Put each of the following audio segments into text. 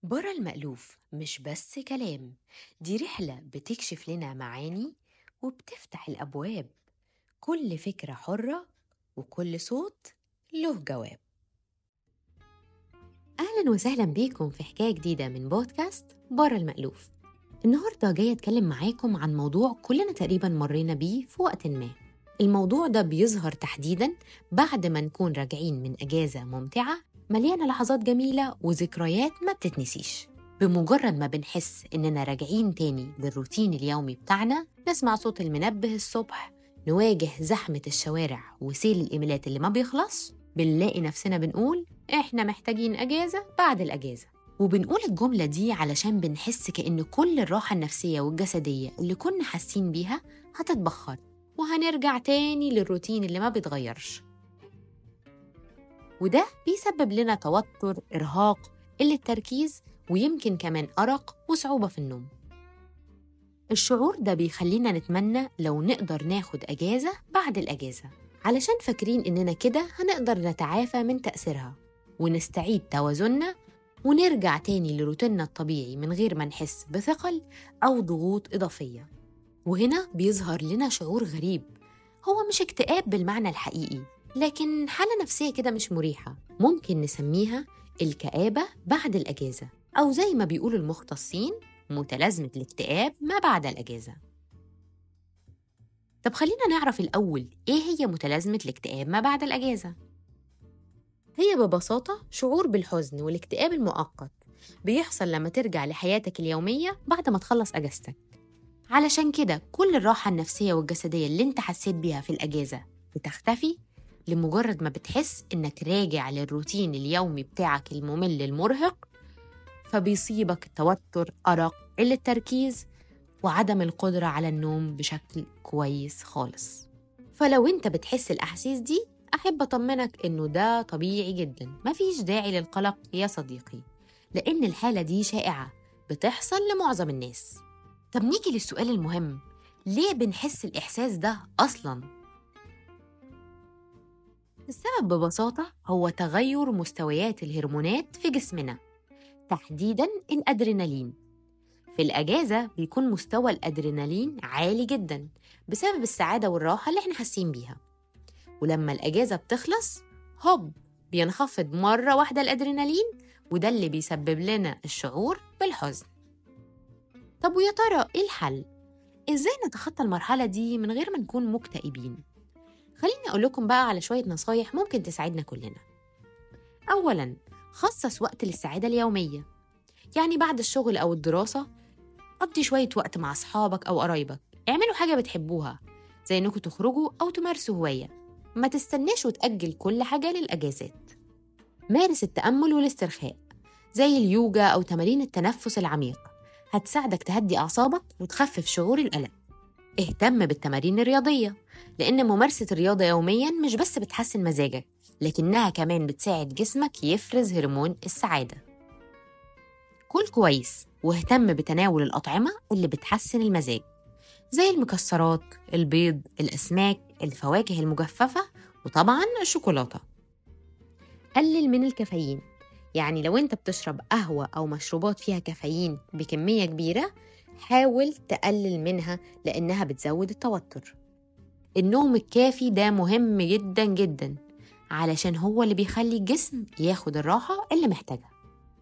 برا المألوف مش بس كلام دي رحلة بتكشف لنا معاني وبتفتح الأبواب كل فكرة حرة وكل صوت له جواب أهلا وسهلا بيكم في حكاية جديدة من بودكاست برا المألوف النهاردة جاية أتكلم معاكم عن موضوع كلنا تقريبا مرينا بيه في وقت ما الموضوع ده بيظهر تحديدا بعد ما نكون راجعين من أجازة ممتعة مليانة لحظات جميلة وذكريات ما بتتنسيش بمجرد ما بنحس إننا راجعين تاني للروتين اليومي بتاعنا نسمع صوت المنبه الصبح نواجه زحمة الشوارع وسيل الإيميلات اللي ما بيخلص بنلاقي نفسنا بنقول إحنا محتاجين أجازة بعد الأجازة وبنقول الجملة دي علشان بنحس كأن كل الراحة النفسية والجسدية اللي كنا حاسين بيها هتتبخر وهنرجع تاني للروتين اللي ما بيتغيرش وده بيسبب لنا توتر إرهاق قلة تركيز ويمكن كمان أرق وصعوبة في النوم الشعور ده بيخلينا نتمنى لو نقدر ناخد أجازة بعد الأجازة علشان فاكرين إننا كده هنقدر نتعافى من تأثيرها ونستعيد توازننا ونرجع تاني لروتيننا الطبيعي من غير ما نحس بثقل أو ضغوط إضافية وهنا بيظهر لنا شعور غريب هو مش اكتئاب بالمعنى الحقيقي لكن حالة نفسية كده مش مريحة ممكن نسميها الكآبة بعد الأجازة أو زي ما بيقولوا المختصين متلازمة الاكتئاب ما بعد الأجازة طب خلينا نعرف الأول إيه هي متلازمة الاكتئاب ما بعد الأجازة هي ببساطة شعور بالحزن والاكتئاب المؤقت بيحصل لما ترجع لحياتك اليومية بعد ما تخلص أجازتك علشان كده كل الراحة النفسية والجسدية اللي انت حسيت بيها في الأجازة بتختفي لمجرد ما بتحس إنك راجع للروتين اليومي بتاعك الممل المرهق فبيصيبك توتر أرق قلة تركيز وعدم القدرة على النوم بشكل كويس خالص فلو انت بتحس الأحاسيس دي أحب أطمنك إنه ده طبيعي جدا مفيش داعي للقلق يا صديقي لأن الحالة دي شائعة بتحصل لمعظم الناس طب نيجي للسؤال المهم ليه بنحس الإحساس ده أصلاً؟ السبب ببساطة هو تغير مستويات الهرمونات في جسمنا تحديداً الأدرينالين في الأجازة بيكون مستوى الأدرينالين عالي جداً بسبب السعادة والراحة اللي احنا حاسين بيها ولما الأجازة بتخلص هوب بينخفض مرة واحدة الأدرينالين وده اللي بيسبب لنا الشعور بالحزن طب ويا ترى إيه الحل؟ إزاي نتخطى المرحلة دي من غير ما نكون مكتئبين؟ خليني أقول لكم بقى على شوية نصايح ممكن تساعدنا كلنا أولاً خصص وقت للسعادة اليومية يعني بعد الشغل أو الدراسة قضي شوية وقت مع أصحابك أو قرايبك اعملوا حاجة بتحبوها زي إنكم تخرجوا أو تمارسوا هواية ما تستناش وتأجل كل حاجة للأجازات مارس التأمل والاسترخاء زي اليوجا أو تمارين التنفس العميق هتساعدك تهدي أعصابك وتخفف شعور القلق اهتم بالتمارين الرياضية لأن ممارسة الرياضة يوميا مش بس بتحسن مزاجك لكنها كمان بتساعد جسمك يفرز هرمون السعادة كل كويس واهتم بتناول الأطعمة اللي بتحسن المزاج زي المكسرات، البيض، الأسماك، الفواكه المجففة وطبعا الشوكولاتة قلل من الكافيين يعني لو انت بتشرب قهوة أو مشروبات فيها كافيين بكمية كبيرة حاول تقلل منها لأنها بتزود التوتر النوم الكافي ده مهم جدا جدا علشان هو اللي بيخلي الجسم ياخد الراحة اللي محتاجها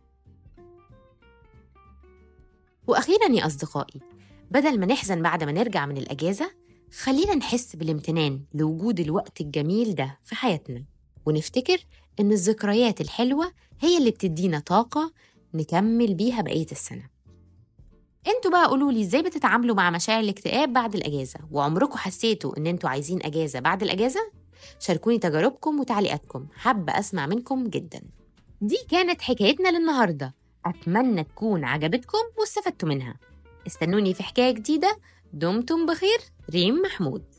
وأخيرا يا أصدقائي بدل ما نحزن بعد ما نرجع من الأجازة خلينا نحس بالامتنان لوجود الوقت الجميل ده في حياتنا ونفتكر إن الذكريات الحلوة هي اللي بتدينا طاقة نكمل بيها بقية السنة انتوا بقى قولوا لي ازاي بتتعاملوا مع مشاعر الاكتئاب بعد الاجازه وعمركم حسيتوا ان انتوا عايزين اجازه بعد الاجازه شاركوني تجاربكم وتعليقاتكم حابه اسمع منكم جدا دي كانت حكايتنا للنهارده اتمنى تكون عجبتكم واستفدتوا منها استنوني في حكايه جديده دمتم بخير ريم محمود